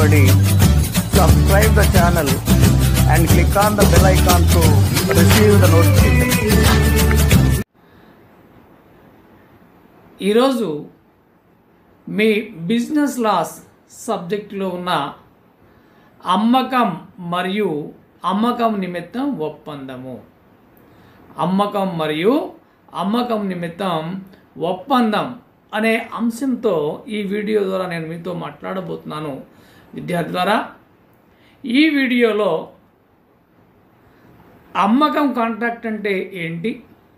already, subscribe the channel and click on the bell icon to receive the notification. ఈరోజు మీ business loss సబ్జెక్టులో ఉన్న అమ్మకం మరియు అమ్మకం నిమిత్తం ఒప్పందము అమ్మకం మరియు అమ్మకం నిమిత్తం ఒప్పందం అనే అంశంతో ఈ వీడియో ద్వారా నేను మీతో మాట్లాడబోతున్నాను విద్యార్థులారా ఈ వీడియోలో అమ్మకం కాంట్రాక్ట్ అంటే ఏంటి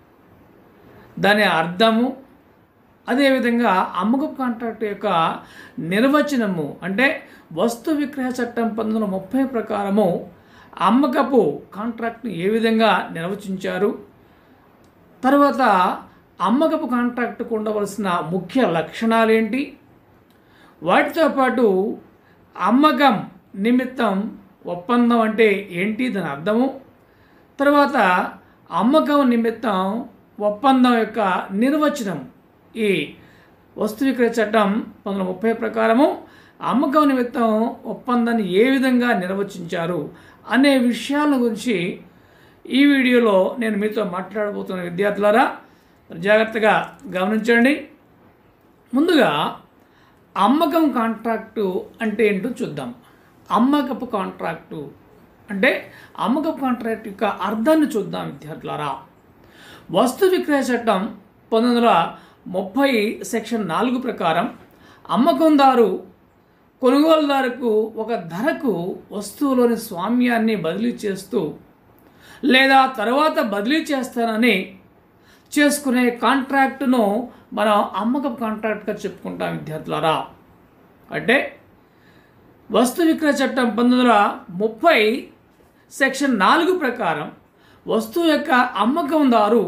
దాని అర్థము అదేవిధంగా అమ్మకపు కాంట్రాక్ట్ యొక్క నిర్వచనము అంటే వస్తు విక్రయ చట్టం పంతొమ్మిది వందల ముప్పై ప్రకారము అమ్మకపు కాంట్రాక్ట్ను ఏ విధంగా నిర్వచించారు తర్వాత అమ్మకపు కాంట్రాక్టుకు ఉండవలసిన ముఖ్య లక్షణాలు ఏంటి వాటితో పాటు అమ్మకం నిమిత్తం ఒప్పందం అంటే ఏంటి దాని అర్థము తర్వాత అమ్మకం నిమిత్తం ఒప్పందం యొక్క నిర్వచనం ఈ వస్తు విక్రయ చట్టం పంతొమ్మిది వందల ముప్పై ప్రకారము అమ్మకం నిమిత్తం ఒప్పందాన్ని ఏ విధంగా నిర్వచించారు అనే విషయాల గురించి ఈ వీడియోలో నేను మీతో మాట్లాడబోతున్న విద్యార్థులారా జాగ్రత్తగా గమనించండి ముందుగా అమ్మకం కాంట్రాక్టు అంటే ఏంటో చూద్దాం అమ్మకపు కాంట్రాక్టు అంటే అమ్మకపు కాంట్రాక్ట్ యొక్క అర్థాన్ని చూద్దాం విద్యార్థులారా వస్తు విక్రయ చట్టం పంతొమ్మిది వందల ముప్పై సెక్షన్ నాలుగు ప్రకారం అమ్మకందారు కొనుగోలుదారుకు ఒక ధరకు వస్తువులోని స్వామ్యాన్ని బదిలీ చేస్తూ లేదా తర్వాత బదిలీ చేస్తానని చేసుకునే కాంట్రాక్టును మనం అమ్మకపు కాంట్రాక్ట్గా చెప్పుకుంటాం విద్యార్థులారా అంటే వస్తు విక్రయ చట్టం పంతొమ్మిది వందల ముప్పై సెక్షన్ నాలుగు ప్రకారం వస్తువు యొక్క అమ్మకందారు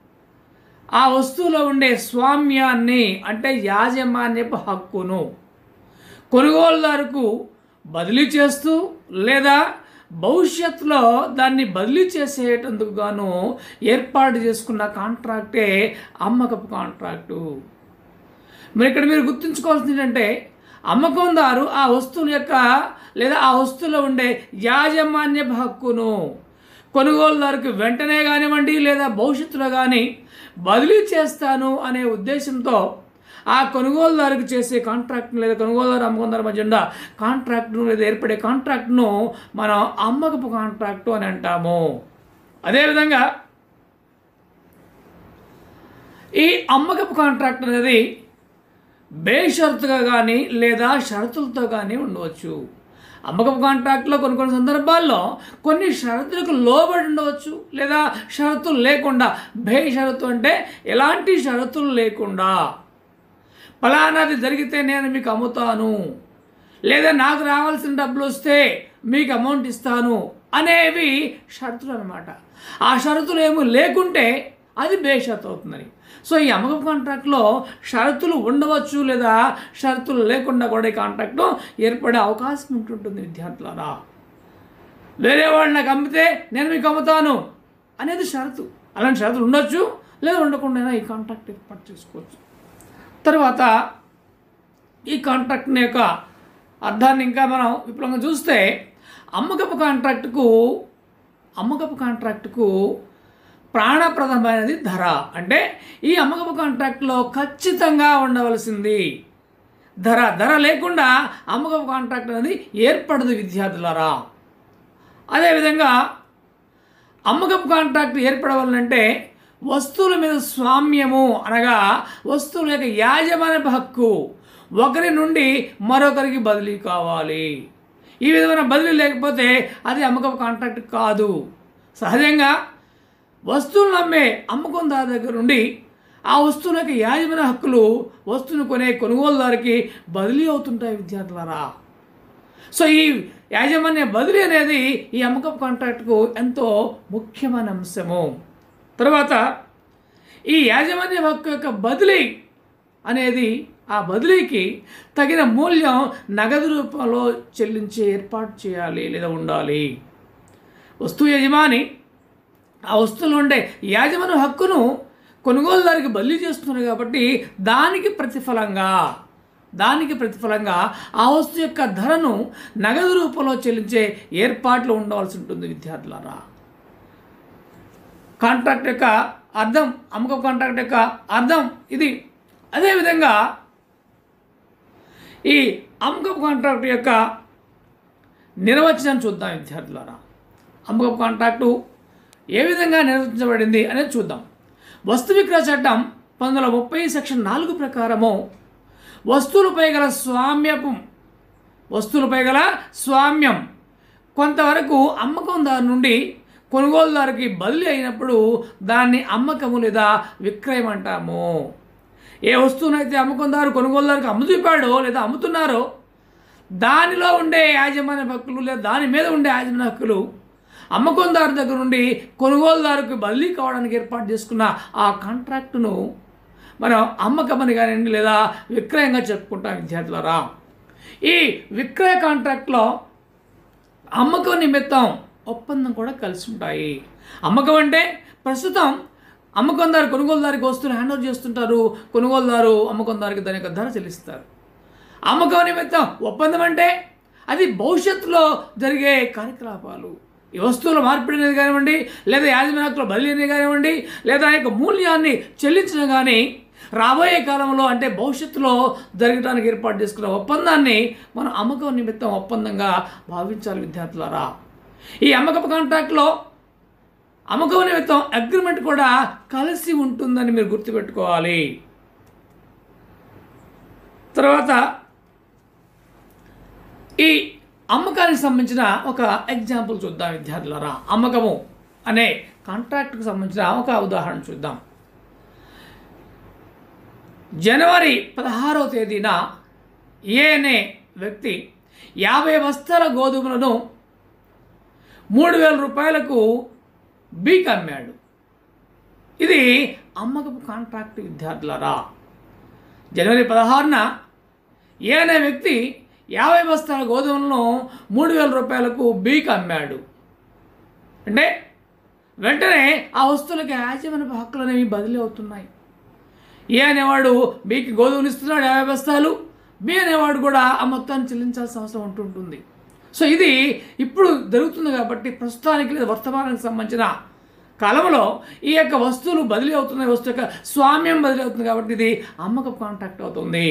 ఆ వస్తువులో ఉండే స్వామ్యాన్ని అంటే యాజమాన్యపు హక్కును కొనుగోలుదారుకు బదిలీ చేస్తూ లేదా భవిష్యత్తులో దాన్ని బదిలీ చేసేటందుకు గాను ఏర్పాటు చేసుకున్న కాంట్రాక్టే అమ్మకపు కాంట్రాక్టు మరి ఇక్కడ మీరు గుర్తుంచుకోవాల్సింది ఏంటంటే అమ్మకందారు ఆ వస్తువుల యొక్క లేదా ఆ వస్తువులో ఉండే యాజమాన్య హక్కును కొనుగోలుదారుకు వెంటనే కానివ్వండి లేదా భవిష్యత్తులో కానీ బదిలీ చేస్తాను అనే ఉద్దేశంతో ఆ కొనుగోలుదారుకు చేసే కాంట్రాక్ట్ను లేదా కొనుగోలుదారు అమ్మకందారు మధ్య ఉన్న కాంట్రాక్ట్ను లేదా ఏర్పడే కాంట్రాక్ట్ను మనం అమ్మకపు కాంట్రాక్టు అని అంటాము అదేవిధంగా ఈ అమ్మకపు కాంట్రాక్ట్ అనేది బేషరతుగా కానీ లేదా షరతులతో కానీ ఉండవచ్చు అమ్మకపు కాంట్రాక్ట్లో కొన్ని కొన్ని సందర్భాల్లో కొన్ని షరతులకు లోబడి ఉండవచ్చు లేదా షరతులు లేకుండా బేషరతు అంటే ఎలాంటి షరతులు లేకుండా ఫలానాది జరిగితే నేను మీకు అమ్ముతాను లేదా నాకు రావాల్సిన డబ్బులు వస్తే మీకు అమౌంట్ ఇస్తాను అనేవి షరతులు అనమాట ఆ షరతులు ఏమీ లేకుంటే అది బేషరతు అవుతుందని సో ఈ అమ్మకం కాంట్రాక్ట్లో షరతులు ఉండవచ్చు లేదా షరతులు లేకుండా కూడా ఈ కాంట్రాక్ట్ ఏర్పడే అవకాశం ఉంటుంటుంది విద్యార్థులారా వేరే వాళ్ళు నాకు అమ్మితే నేను మీకు అమ్ముతాను అనేది షరతు అలాంటి షరతులు ఉండొచ్చు లేదా ఉండకుండా ఈ కాంట్రాక్ట్ ఏర్పాటు చేసుకోవచ్చు తర్వాత ఈ కాంట్రాక్ట్ యొక్క అర్థాన్ని ఇంకా మనం విపులంగా చూస్తే అమ్మకపు కాంట్రాక్టుకు అమ్మకపు కాంట్రాక్టుకు ప్రాణప్రదమైనది ధర అంటే ఈ అమ్మకపు కాంట్రాక్ట్లో ఖచ్చితంగా ఉండవలసింది ధర ధర లేకుండా అమ్మకపు కాంట్రాక్ట్ అనేది ఏర్పడదు విద్యార్థులారా అదేవిధంగా అమ్మకపు కాంట్రాక్ట్ ఏర్పడవాలంటే వస్తువుల మీద స్వామ్యము అనగా వస్తువుల యొక్క యాజమాన్య హక్కు ఒకరి నుండి మరొకరికి బదిలీ కావాలి ఈ విధమైన బదిలీ లేకపోతే అది అమ్మకపు కాంట్రాక్ట్ కాదు సహజంగా వస్తువులను అమ్మే అమ్మకందారు దగ్గర నుండి ఆ వస్తువుల యొక్క యాజమాన్య హక్కులు వస్తువును కొనే కొనుగోలుదారికి బదిలీ అవుతుంటాయి విద్యార్థులారా సో ఈ యాజమాన్య బదిలీ అనేది ఈ అమ్మకపు కాంట్రాక్ట్కు ఎంతో ముఖ్యమైన అంశము తర్వాత ఈ యాజమాన్య హక్కు యొక్క బదిలీ అనేది ఆ బదిలీకి తగిన మూల్యం నగదు రూపంలో చెల్లించే ఏర్పాటు చేయాలి లేదా ఉండాలి వస్తువు యజమాని ఆ వస్తువులు ఉండే యాజమాన్య హక్కును కొనుగోలుదారికి బదిలీ చేస్తున్నారు కాబట్టి దానికి ప్రతిఫలంగా దానికి ప్రతిఫలంగా ఆ వస్తువు యొక్క ధరను నగదు రూపంలో చెల్లించే ఏర్పాట్లు ఉండవలసి ఉంటుంది విద్యార్థులారా కాంట్రాక్ట్ యొక్క అర్థం అమ్మకం కాంట్రాక్ట్ యొక్క అర్థం ఇది అదేవిధంగా ఈ అమ్మకపు కాంట్రాక్ట్ యొక్క నిర్వచనం చూద్దాం విద్యార్థులారా అమ్మకపు కాంట్రాక్టు ఏ విధంగా నిర్వచించబడింది అనేది చూద్దాం వస్తు విక్రయ చట్టం పంతొమ్మిది వందల ముప్పై సెక్షన్ నాలుగు ప్రకారము వస్తువులపై గల స్వామ్యపు వస్తువులపై గల స్వామ్యం కొంతవరకు అమ్మకందారు నుండి కొనుగోలుదారుకి బదిలీ అయినప్పుడు దాన్ని అమ్మకము లేదా విక్రయం అంటాము ఏ వస్తువునైతే అమ్మకందారు కొనుగోలుదారుకి అమ్ముతున్నాడో లేదా అమ్ముతున్నారో దానిలో ఉండే యాజమాన్య హక్కులు లేదా దాని మీద ఉండే యాజమాన్య హక్కులు అమ్మకందారు దగ్గర నుండి కొనుగోలుదారుకు బదిలీ కావడానికి ఏర్పాటు చేసుకున్న ఆ కాంట్రాక్టును మనం అమ్మకమని కానివ్వండి లేదా విక్రయంగా చెప్పుకుంటాం విద్యార్థులరా ఈ విక్రయ కాంట్రాక్ట్లో అమ్మకం నిమిత్తం ఒప్పందం కూడా కలిసి ఉంటాయి అమ్మకం అంటే ప్రస్తుతం అమ్మకందారు కొనుగోలుదారికి వస్తువులు హ్యాండ్ ఓవర్ చేస్తుంటారు కొనుగోలుదారు అమ్మకందారికి దాని యొక్క ధర చెల్లిస్తారు అమ్మకం నిమిత్తం ఒప్పందం అంటే అది భవిష్యత్తులో జరిగే కార్యకలాపాలు ఈ వస్తువుల మార్పిడి అనేది కానివ్వండి లేదా యాజమాన్య హక్కుల బదిలీ అనేది కానివ్వండి లేదా ఆ యొక్క మూల్యాన్ని చెల్లించడం కానీ రాబోయే కాలంలో అంటే భవిష్యత్తులో జరగడానికి ఏర్పాటు చేసుకున్న ఒప్పందాన్ని మనం అమ్మకం నిమిత్తం ఒప్పందంగా భావించాలి విద్యార్థులారా ఈ అమ్మకపు కాంట్రాక్ట్లో అమ్మకం నిమిత్తం అగ్రిమెంట్ కూడా కలిసి ఉంటుందని మీరు గుర్తుపెట్టుకోవాలి తర్వాత ఈ అమ్మకానికి సంబంధించిన ఒక ఎగ్జాంపుల్ చూద్దాం విద్యార్థులారా అమ్మకము అనే కాంట్రాక్ట్కి సంబంధించిన ఒక ఉదాహరణ చూద్దాం జనవరి పదహారవ తేదీన ఏ అనే వ్యక్తి యాభై బస్తాల గోధుమలను మూడు వేల రూపాయలకు బీక్ అమ్మాడు ఇది అమ్మకపు కాంట్రాక్ట్ విద్యార్థులారా జనవరి పదహారున ఏ అనే వ్యక్తి యాభై బస్తాల గోధుమలను మూడు వేల రూపాయలకు బీక్ అమ్మాడు అంటే వెంటనే ఆ వస్తువులకి యాజమాన్య హక్కులు అనేవి బదిలీ అవుతున్నాయి ఏ అనేవాడు బీకి గోధుమలు ఇస్తున్నాడు యాభై బస్తాలు బి అనేవాడు కూడా ఆ మొత్తాన్ని చెల్లించాల్సిన అవసరం ఉంటుంటుంది సో ఇది ఇప్పుడు జరుగుతుంది కాబట్టి ప్రస్తుతానికి లేదా వర్తమానానికి సంబంధించిన కాలంలో ఈ యొక్క వస్తువులు బదిలీ అవుతున్నాయి వస్తువు యొక్క స్వామ్యం బదిలీ అవుతుంది కాబట్టి ఇది అమ్మకపు కాంట్రాక్ట్ అవుతుంది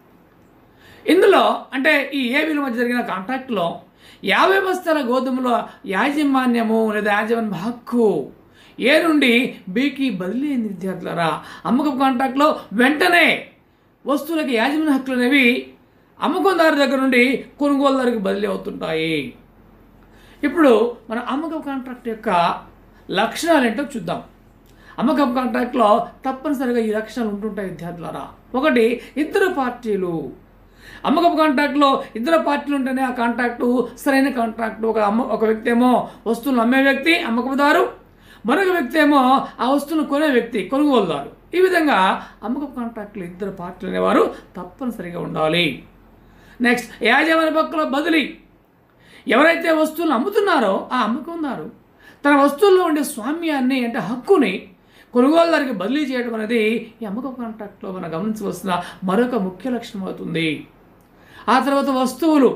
ఇందులో అంటే ఈ ఏబీల మధ్య జరిగిన కాంట్రాక్ట్లో యాభై బస్తాల గోధుమల యాజమాన్యము లేదా యాజమాన్య హక్కు ఏ నుండి బీకి బదిలీ అయింది విద్యార్థులారా అమ్మకపు కాంట్రాక్ట్లో వెంటనే వస్తువులకి యాజమాన్య హక్కులు అనేవి అమ్మకందారు దగ్గర నుండి కొనుగోలుదారుకి బదిలీ అవుతుంటాయి ఇప్పుడు మన అమ్మకపు కాంట్రాక్ట్ యొక్క లక్షణాలు ఏంటో చూద్దాం అమ్మకపు కాంట్రాక్ట్లో తప్పనిసరిగా ఈ లక్షణాలు ఉంటుంటాయి విద్యార్థులారా ఒకటి ఇద్దరు పార్టీలు అమ్మకపు కాంట్రాక్ట్లో ఇద్దరు పార్టీలు ఉంటేనే ఆ కాంట్రాక్టు సరైన కాంట్రాక్టు ఒక అమ్మ ఒక వ్యక్తి ఏమో వస్తువులు అమ్మే వ్యక్తి అమ్మకపుదారు మరొక వ్యక్తి ఏమో ఆ వస్తువును కొనే వ్యక్తి కొనుగోలుదారు ఈ విధంగా అమ్మకపు కాంట్రాక్టులు ఇద్దరు పార్టీలు అనేవారు తప్పనిసరిగా ఉండాలి నెక్స్ట్ యాజమాన్య పక్కల బదిలీ ఎవరైతే వస్తువులు అమ్ముతున్నారో ఆ అమ్ముకున్నారు తన వస్తువుల్లో ఉండే స్వామ్యాన్ని అంటే హక్కుని కొనుగోలుదారికి బదిలీ చేయడం అనేది ఈ అమ్మకం కాంట్రాక్ట్లో మనం గమనించవలసిన మరొక ముఖ్య లక్షణం అవుతుంది ఆ తర్వాత వస్తువులు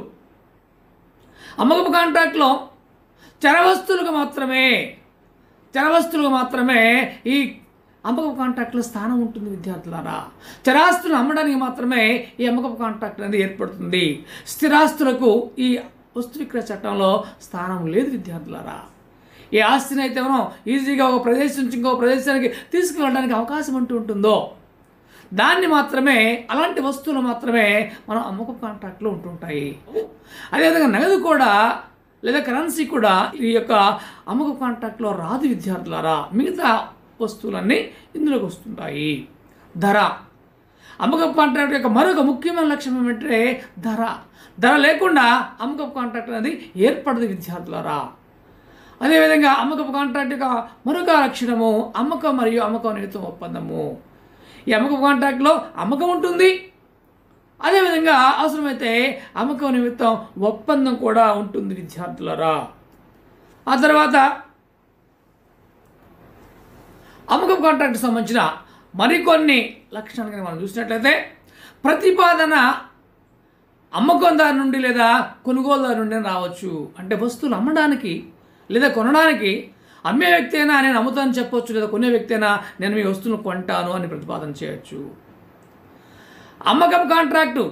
అమ్మకపు కాంట్రాక్ట్లో చర వస్తువులకు మాత్రమే చర వస్తువులకు మాత్రమే ఈ అమ్మకపు కాంట్రాక్ట్లో స్థానం ఉంటుంది విద్యార్థులారా చరాస్తులు అమ్మడానికి మాత్రమే ఈ అమ్మకపు కాంట్రాక్ట్ అనేది ఏర్పడుతుంది స్థిరాస్తులకు ఈ వస్తు విక్రయ చట్టంలో స్థానం లేదు విద్యార్థులారా ఏ ఆస్తిని అయితే మనం ఈజీగా ఒక ప్రదేశం నుంచి ఇంకో ప్రదేశానికి తీసుకువెళ్ళడానికి అవకాశం అంటూ ఉంటుందో దాన్ని మాత్రమే అలాంటి వస్తువులు మాత్రమే మనం అమ్మకపు కాంట్రాక్ట్లో ఉంటుంటాయి అదేవిధంగా నగదు కూడా లేదా కరెన్సీ కూడా ఈ యొక్క అమ్మకపు కాంట్రాక్ట్లో రాదు విద్యార్థులారా మిగతా వస్తువులన్నీ ఇందులోకి వస్తుంటాయి ధర అమ్మకపు కాంట్రాక్ట్ యొక్క మరొక ముఖ్యమైన లక్ష్యం ఏమంటే ధర ధర లేకుండా అమ్మకపు కాంట్రాక్ట్ అనేది ఏర్పడదు విద్యార్థులారా అదేవిధంగా అమ్మకపు కాంట్రాక్ట్ యొక్క మరొక లక్షణము అమ్మకం మరియు అమ్మకం నిమిత్తం ఒప్పందము ఈ అమ్మకపు కాంట్రాక్ట్లో అమ్మకం ఉంటుంది అదేవిధంగా అవసరమైతే అమ్మకం నిమిత్తం ఒప్పందం కూడా ఉంటుంది విద్యార్థులరా ఆ తర్వాత అమ్మకపు కాంట్రాక్ట్ సంబంధించిన మరికొన్ని లక్షణాలు కనుక మనం చూసినట్లయితే ప్రతిపాదన అమ్మకందారు నుండి లేదా కొనుగోలుదారు నుండి రావచ్చు అంటే వస్తువులు అమ్మడానికి లేదా కొనడానికి అమ్మే వ్యక్తి అయినా నేను అమ్ముతాను చెప్పొచ్చు లేదా కొనే వ్యక్తి అయినా నేను మీ వస్తువును కొంటాను అని ప్రతిపాదన చేయొచ్చు అమ్మకం కాంట్రాక్టు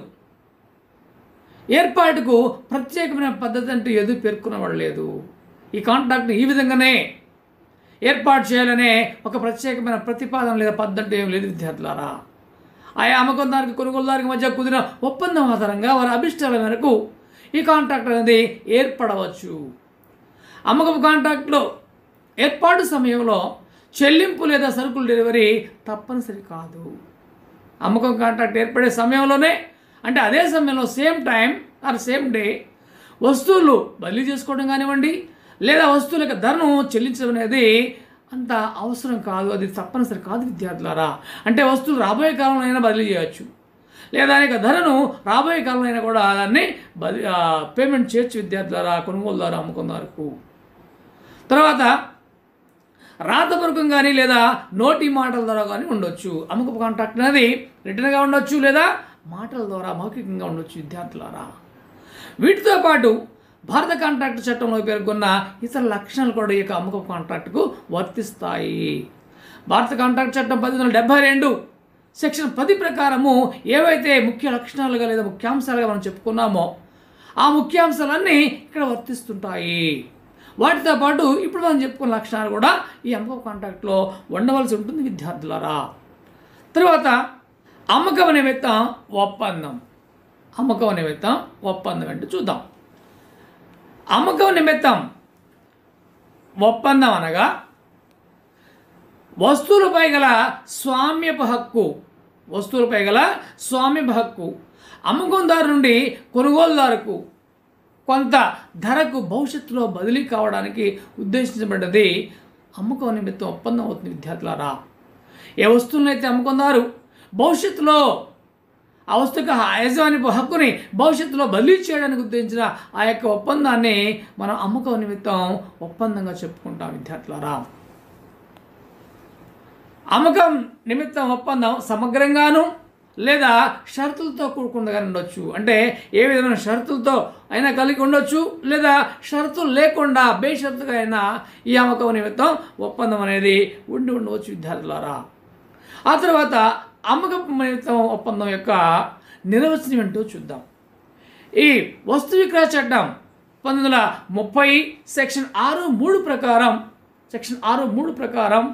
ఏర్పాటుకు ప్రత్యేకమైన పద్ధతి అంటూ ఏది పేర్కొనబడలేదు ఈ కాంట్రాక్ట్ని ఈ విధంగానే ఏర్పాటు చేయాలనే ఒక ప్రత్యేకమైన ప్రతిపాదన లేదా పద్ధతి ఏం లేదు విద్యార్థులారా ఆయా అమ్మకందారికి కొనుగోలుదారికి మధ్య కుదిరిన ఒప్పందం ఆధారంగా వారి అభిష్టాల మేరకు ఈ కాంట్రాక్ట్ అనేది ఏర్పడవచ్చు అమ్మకపు కాంట్రాక్ట్లో ఏర్పాటు సమయంలో చెల్లింపు లేదా సరుకుల డెలివరీ తప్పనిసరి కాదు అమ్మకం కాంట్రాక్ట్ ఏర్పడే సమయంలోనే అంటే అదే సమయంలో same time or same day వస్తువులు బదిలీ చేసుకోవడం కానివ్వండి లేదా వస్తువుల యొక్క ధరను చెల్లించడం అనేది అంత అవసరం కాదు అది తప్పనిసరి కాదు విద్యార్థులారా అంటే వస్తువులు రాబోయే కాలంలో అయినా బదిలీ చేయొచ్చు లేదా దాని యొక్క ధరను రాబోయే కాలంలో అయినా కూడా దాన్ని బది ఆ, పేమెంట్ చేయొచ్చు విద్యార్థులారా కొనుగోలుదారు అమ్ముకున్నారకు తర్వాత రాతపూర్వకం కానీ లేదా నోటి మాటల ద్వారా కానీ ఉండొచ్చు అమ్మకపు కాంట్రాక్ట్ అనేది రిటర్న్గా ఉండొచ్చు లేదా మాటల ద్వారా మౌఖికంగా ఉండొచ్చు విద్యార్థులారా వీటితో పాటు భారత కాంట్రాక్ట్ చట్టంలో పేర్కొన్న ఇతర లక్షణాలు కూడా ఈ యొక్క అమ్మకపు కాంట్రాక్ట్కు వర్తిస్తాయి భారత కాంట్రాక్ట్ చట్టం పంతొమ్మిది వందల డెబ్బై రెండు సెక్షన్ పది ప్రకారము ఏవైతే ముఖ్య లక్షణాలుగా లేదా ముఖ్యాంశాలుగా మనం చెప్పుకున్నామో ఆ ముఖ్యాంశాలన్నీ ఇక్కడ వర్తిస్తుంటాయి వాటితో పాటు ఇప్పుడు మనం చెప్పుకున్న లక్షణాలు కూడా ఈ అమ్మకపు కాంట్రాక్ట్లో ఉండవలసి ఉంటుంది విద్యార్థులారా తర్వాత అమ్మకం నిమిత్తం ఒప్పందం అమ్మకం నిమిత్తం ఒప్పందం అంటే చూద్దాం అమ్మకం నిమిత్తం ఒప్పందం అనగా వస్తువులపై గల స్వామ్యపు హక్కు వస్తువులపై గల స్వామ్యపు హక్కు అమ్మకందారు నుండి కొనుగోలుదారుకు కొంత ధరకు భవిష్యత్తులో బదిలీ కావడానికి ఉద్దేశించబడ్డది అమ్మకం నిమిత్తం ఒప్పందం అవుతుంది విద్యార్థులారా ఏ వస్తువులనైతే అమ్ముకున్నారు భవిష్యత్తులో ఆ వస్తువుకి ఆ యజమానిపు హక్కుని భవిష్యత్తులో బదిలీ చేయడానికి ఉద్దేశించిన ఆ యొక్క ఒప్పందాన్ని మనం అమ్మకం నిమిత్తం ఒప్పందంగా చెప్పుకుంటాం విద్యార్థులారా అమ్మకం నిమిత్తం ఒప్పందం సమగ్రంగాను లేదా షరతులతో కూడుకుండగా ఉండొచ్చు అంటే ఏ విధమైన షరతులతో అయినా కలిగి ఉండొచ్చు లేదా షరతులు లేకుండా బేషరతుగా అయినా ఈ అమ్మకం నిమిత్తం ఒప్పందం అనేది ఉండి ఉండవచ్చు విద్యార్థులారా ఆ తర్వాత అమ్మకం నిమిత్తం ఒప్పందం యొక్క నిర్వచనం ఏంటో చూద్దాం ఈ వస్తు విక్రయ చట్టం పంతొమ్మిది వందల ముప్పై సెక్షన్ ఆరు మూడు ప్రకారం సెక్షన్ ఆరు మూడు ప్రకారం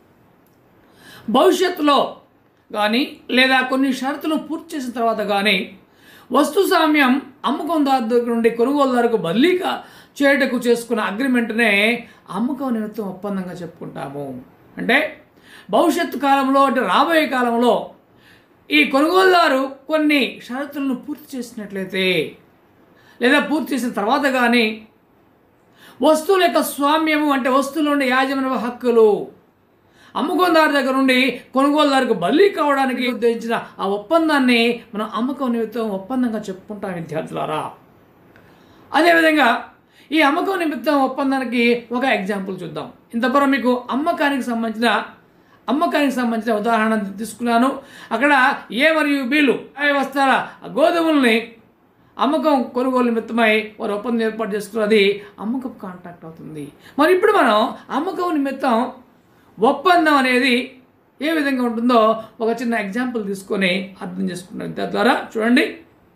భవిష్యత్తులో కానీ లేదా కొన్ని షరతులను పూర్తి చేసిన తర్వాత కానీ వస్తు సామ్యం అమ్మకందారు దగ్గర నుండి కొనుగోలుదారుకు బదిలీగా చేయటకు చేసుకున్న అగ్రిమెంట్నే అమ్మకం నిమిత్తం ఒప్పందంగా చెప్పుకుంటాము అంటే భవిష్యత్తు కాలంలో అంటే రాబోయే కాలంలో ఈ కొనుగోలుదారు కొన్ని షరతులను పూర్తి చేసినట్లయితే లేదా పూర్తి చేసిన తర్వాత కానీ వస్తువుల యొక్క స్వామ్యము అంటే వస్తువుల నుండి యాజమాన్య హక్కులు అమ్ముకొందారు దగ్గర నుండి కొనుగోలుదారుకు బదిలీ కావడానికి ఉద్దేశించిన ఆ ఒప్పందాన్ని మనం అమ్మకం నిమిత్తం ఒప్పందంగా చెప్పుకుంటాం విద్యార్థులారా అదేవిధంగా ఈ అమ్మకం నిమిత్తం ఒప్పందానికి ఒక ఎగ్జాంపుల్ చూద్దాం ఇంతవరకు మీకు అమ్మకానికి సంబంధించిన అమ్మకానికి సంబంధించిన ఉదాహరణ తీసుకున్నాను అక్కడ ఏ మరియు బీలు ఆ వస్తాల గోధుమల్ని అమ్మకం కొనుగోలు నిమిత్తమై వారు ఒప్పందం ఏర్పాటు చేసుకున్నది అమ్మకం కాంట్రాక్ట్ అవుతుంది మరి ఇప్పుడు మనం అమ్మకం నిమిత్తం ఒప్పందం అనేది ఏ విధంగా ఉంటుందో ఒక చిన్న ఎగ్జాంపుల్ తీసుకొని అర్థం చేసుకున్నాం ద్వారా చూడండి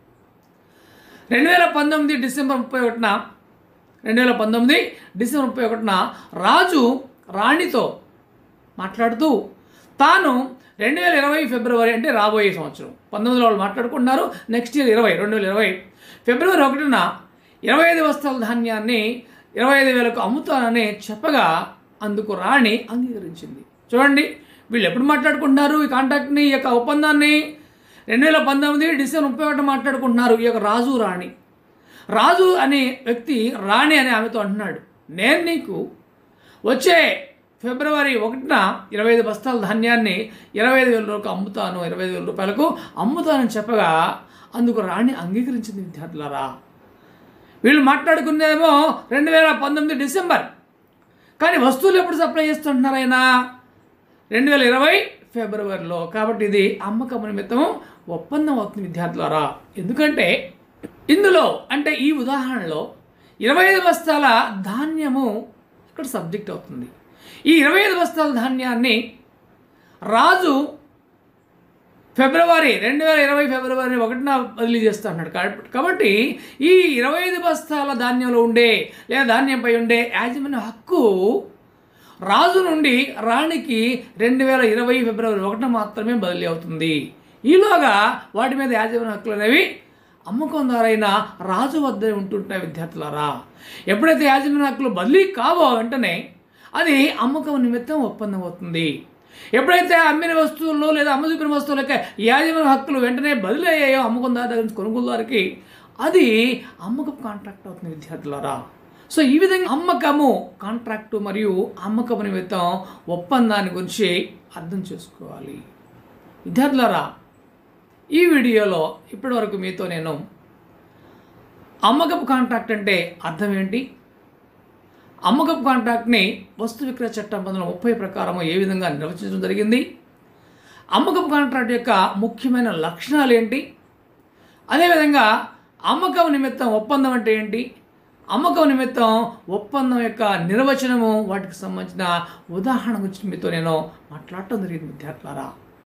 రెండు వేల పంతొమ్మిది డిసెంబర్ ముప్పై ఒకటిన రెండు వేల పంతొమ్మిది డిసెంబర్ ముప్పై ఒకటిన రాజు రాణితో మాట్లాడుతూ తాను రెండు వేల ఇరవై ఫిబ్రవరి అంటే రాబోయే సంవత్సరం పంతొమ్మిదిలో వాళ్ళు మాట్లాడుకుంటున్నారు నెక్స్ట్ ఇయర్ ఇరవై రెండు వేల ఇరవై ఫిబ్రవరి ఒకటిన ఇరవై ఐదు వస్తాల ధాన్యాన్ని ఇరవై ఐదు వేలకు అమ్ముతానని చెప్పగా అందుకు రాణి అంగీకరించింది చూడండి వీళ్ళు ఎప్పుడు మాట్లాడుకుంటున్నారు ఈ కాంట్రాక్ట్ని ఈ యొక్క ఒప్పందాన్ని రెండు వేల పంతొమ్మిది డిసెంబర్ ముప్పై ఒకటి మాట్లాడుకుంటున్నారు ఈ యొక్క రాజు రాణి రాజు అనే వ్యక్తి రాణి అనే ఆమెతో అంటున్నాడు నేను నీకు వచ్చే ఫిబ్రవరి ఒకటిన ఇరవై ఐదు బస్తాల ధాన్యాన్ని ఇరవై ఐదు వేల రూపాయలకు అమ్ముతాను ఇరవై ఐదు వేల రూపాయలకు అమ్ముతానని చెప్పగా అందుకు రాణి అంగీకరించింది విద్యార్థులారా వీళ్ళు మాట్లాడుకునేదేమో రెండు వేల పంతొమ్మిది డిసెంబర్ కానీ వస్తువులు ఎప్పుడు సప్లై చేస్తుంటున్నారు ఆయన రెండు వేల ఇరవై ఫిబ్రవరిలో కాబట్టి ఇది అమ్మకం నిమిత్తం ఒప్పందం అవుతుంది విద్యార్థులారా ఎందుకంటే ఇందులో అంటే ఈ ఉదాహరణలో ఇరవై ఐదు బస్తాల ధాన్యము ఇక్కడ సబ్జెక్ట్ అవుతుంది ఈ ఇరవై ఐదు బస్తాల ధాన్యాన్ని రాజు ఫిబ్రవరి రెండు వేల ఇరవై ఫిబ్రవరి ఒకటిన బదిలీ చేస్తా అన్నాడు కాబ- కాబట్టి ఈ ఇరవై ఐదు బస్తాల ధాన్యంలో ఉండే లేదా ధాన్యంపై ఉండే యాజమాన్య హక్కు రాజు నుండి రాణికి రెండు వేల ఇరవై ఫిబ్రవరి ఒకటిన మాత్రమే బదిలీ అవుతుంది ఈలోగా వాటి మీద యాజమాన్య హక్కులు అనేవి అమ్మకందారైన రాజు వద్ద ఉంటుంటాయి విద్యార్థులారా ఎప్పుడైతే యాజమాన్య హక్కులు బదిలీ కావో వెంటనే అది అమ్మకం నిమిత్తం ఒప్పందం అవుతుంది ఎప్పుడైతే అమ్మిన వస్తువుల్లో లేదా అమ్మ చూపిన వస్తువులకి యాజమాన్య హక్కులు వెంటనే బదిలీ అయ్యాయో అమ్మకందారి దగ్గర నుంచి కొనుగోలుదారికి అది అమ్మకపు కాంట్రాక్ట్ అవుతుంది విద్యార్థులారా సో ఈ విధంగా అమ్మకము కాంట్రాక్టు మరియు అమ్మకము నిమిత్తం ఒప్పందాన్ని గురించి అర్థం చేసుకోవాలి విద్యార్థులారా ఈ వీడియోలో ఇప్పటివరకు మీతో నేను అమ్మకపు కాంట్రాక్ట్ అంటే అర్థం ఏంటి అమ్మకపు కాంట్రాక్ట్ని వస్తు విక్రయ చట్టం పంతొమ్మిది వందల ముప్పై ప్రకారం ఏ విధంగా నిర్వచించడం జరిగింది అమ్మకపు కాంట్రాక్ట్ యొక్క ముఖ్యమైన లక్షణాలు ఏంటి అదేవిధంగా అమ్మకం నిమిత్తం ఒప్పందం అంటే ఏంటి అమ్మకం నిమిత్తం ఒప్పందం యొక్క నిర్వచనము వాటికి సంబంధించిన ఉదాహరణ గురించి మీతో నేను మాట్లాడటం జరిగింది విద్యార్థులారా